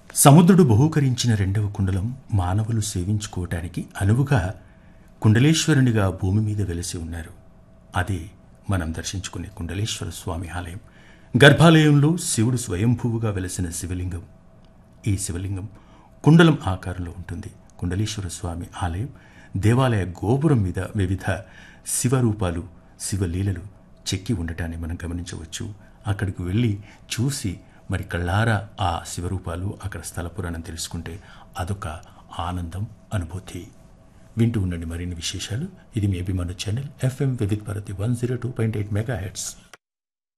సముద్రుడు బహూకరించిన రెండవ కుండలం మానవులు సేవించుకోవటానికి అనువుగా కుండలేశ్వరునిగా భూమి మీద వెలసి ఉన్నారు అదే మనం దర్శించుకునే కుండలేశ్వర స్వామి ఆలయం గర్భాలయంలో శివుడు స్వయంభువుగా వెలసిన శివలింగం ఈ శివలింగం కుండలం ఆకారంలో ఉంటుంది కుండలేశ్వర స్వామి ఆలయం దేవాలయ గోపురం మీద వివిధ శివరూపాలు శివలీలలు చెక్కి ఉండటాన్ని మనం గమనించవచ్చు అక్కడికి వెళ్ళి చూసి మరి కళ్ళారా ఆ శివరూపాలు అక్కడ స్థల పురాణం తెలుసుకుంటే అదొక ఆనందం అనుభూతి వింటూ ఉండండి మరిన్ని విశేషాలు ఇది మీ అభిమాన channel FM Vividh Bharati one zero two point eight mega heads